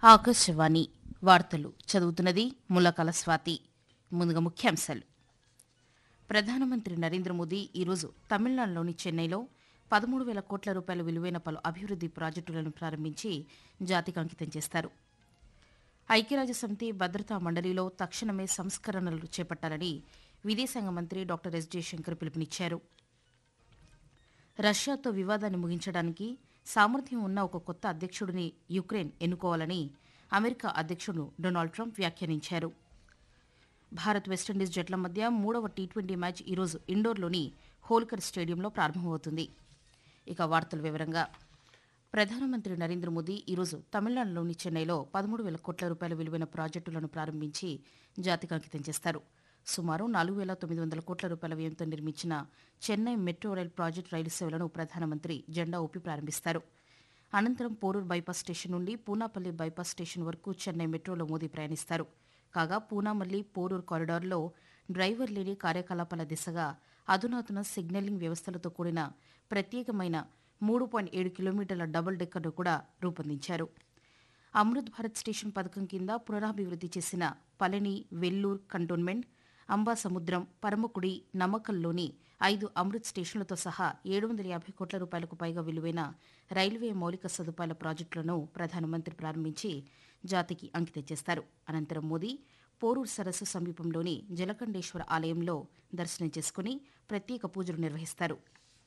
ఆకాశవాణి వార్తలు చదువుతున్నది ములకల స్వాతి ముందుగా ముఖ్యాంశాలు ప్రధానమంత్రి నరేంద్ర మోదీ ఈరోజు తమిళనాడులోని చెన్నైలో పదమూడు వేల కోట్ల రూపాయల విలువైన పలు అభివృద్ది ప్రాజెక్టులను ప్రారంభించి జాతికి అంకితం చేస్తారు ఐక్యరాజ్య సమితి భద్రతా మండలిలో తక్షణమే సంస్కరణలు చేపట్టాలని విదేశాంగ మంత్రి డాక్టర్ ఎస్ జయశంకర్ పిలుపునిచ్చారు రష్యాతో వివాదాన్ని ముగించడానికి సామర్థ్యం ఉన్న ఒక కొత్త అధ్యక్షుడిని యుక్రెయిన్ ఎన్నుకోవాలని అమెరికా అధ్యక్షుడు డొనాల్డ్ ట్రంప్ వ్యాఖ్యానించారు భారత్ వెస్టిండీస్ జట్ల మధ్య మూడవ టీ ట్వంటీ మ్యాచ్ ఈరోజు ఇండోర్లోని హోల్కర్ స్టేడియంలో ప్రారంభమవుతుంది ఇక వార్తల వివరంగా ప్రధానమంత్రి నరేంద్ర మోదీ ఈరోజు తమిళనాడులోని చెన్నైలో పదమూడు వేల కోట్ల రూపాయల విలువైన ప్రాజెక్టులను ప్రారంభించి జాతికి అంకితం చేస్తారు సుమారు నాలుగు వేల తొమ్మిది వందల కోట్ల రూపాయల వ్యయంతో నిర్మించిన చెన్నై మెట్రో రైల్ ప్రాజెక్టు రైలు సేవలను ప్రధానమంత్రి జెండా ఊపి ప్రారంభిస్తారు అనంతరం పోరూర్ బైపాస్ స్టేషన్ నుండి పూనాపల్లి బైపాస్ స్టేషన్ వరకు చెన్నై మెట్రోలో మోదీ ప్రయాణిస్తారు కాగా పూనామల్లి పోరూర్ కారిడార్లో డ్రైవర్ లేని కార్యకలాపాల దిశగా అధునాతన సిగ్నలింగ్ వ్యవస్థలతో కూడిన ప్రత్యేకమైన మూడు పాయింట్ ఏడు కిలోమీటర్ల డబుల్ డెక్కర్ను కూడా రూపొందించారు అమృత్ భారత్ స్టేషన్ పథకం కింద పునరాభివృద్ది చేసిన పళని వెల్లూర్ కంటోన్మెంట్ అంబాసముద్రం పరమకుడి నమ్మకల్లోని ఐదు అమృత్ స్టేషన్లతో సహా ఏడు వందల యాభై కోట్ల రూపాయలకు పైగా విలువైన రైల్వే మౌలిక సదుపాయాల ప్రాజెక్టులను ప్రధానమంత్రి ప్రారంభించి జాతికి అంకితం చేస్తారు అనంతరం మోదీ పోరూరు సరస్సు సమీపంలోని జలకండేశ్వర ఆలయంలో దర్శనం చేసుకుని ప్రత్యేక పూజలు నిర్వహిస్తారు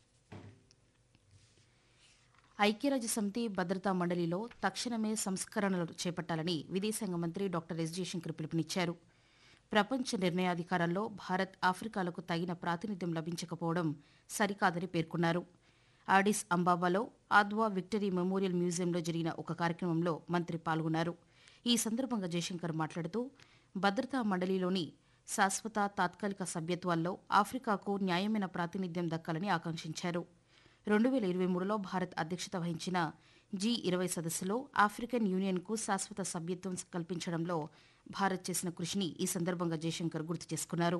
ఐక్యరాజ్య సమితి భద్రతా మండలిలో తక్షణమే సంస్కరణలు చేపట్టాలని విదేశాంగ మంత్రి డాక్టర్ ఎస్ జయశంకర్ పిలుపునిచ్చారు ప్రపంచ నిర్ణయాధికారాల్లో భారత్ ఆఫ్రికాలకు తగిన ప్రాతినిధ్యం లభించకపోవడం సరికాదని పేర్కొన్నారు ఆడిస్ అంబాబాలో ఆద్వా విక్టరీ మెమోరియల్ మ్యూజియంలో జరిగిన ఒక కార్యక్రమంలో మంత్రి పాల్గొన్నారు ఈ సందర్భంగా జయశంకర్ మాట్లాడుతూ భద్రతా మండలిలోని శాశ్వత తాత్కాలిక సభ్యత్వాల్లో ఆఫ్రికాకు న్యాయమైన ప్రాతినిధ్యం దక్కాలని ఆకాంక్షించారు రెండు వేల ఇరవై మూడులో భారత్ అధ్యక్షత వహించిన జీ ఇరవై సదస్సులో ఆఫ్రికన్ యూనియన్కు శాశ్వత సభ్యత్వం కల్పించడంలో భారత్ చేసిన కృషిని ఈ సందర్భంగా జయశంకర్ గుర్తు చేసుకున్నారు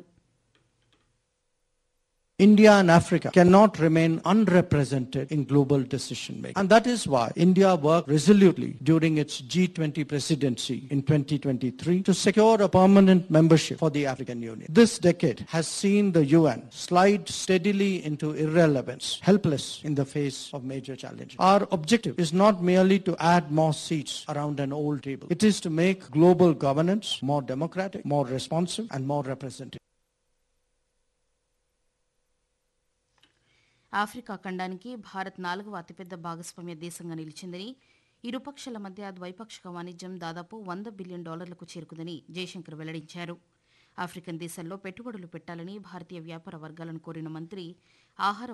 India and Africa cannot remain unrepresented in global decision making. And that is why India worked resolutely during its G20 presidency in 2023 to secure a permanent membership for the African Union. This decade has seen the UN slide steadily into irrelevance, helpless in the face of major challenges. Our objective is not merely to add more seats around an old table. It is to make global governance more democratic, more responsive, and more representative. Africa ఖండానికి భారత్ నాలుగవ అతిపెద్ద భాగస్వామ్య దేశంగా నిలిచిందని ఇరుపక్షాల మధ్య ద్వైపాక్షిక వాణిజ్యం దాదాపు వంద బిలియన్ డాలర్లకు చేరుకుందని జయశంకర్ వెల్లడించారు ఆఫ్రికన్ దేశాల్లో పెట్టుబడులు పెట్టాలని భారతీయ వ్యాపార వర్గాలను కోరిన మంత్రి ఆహార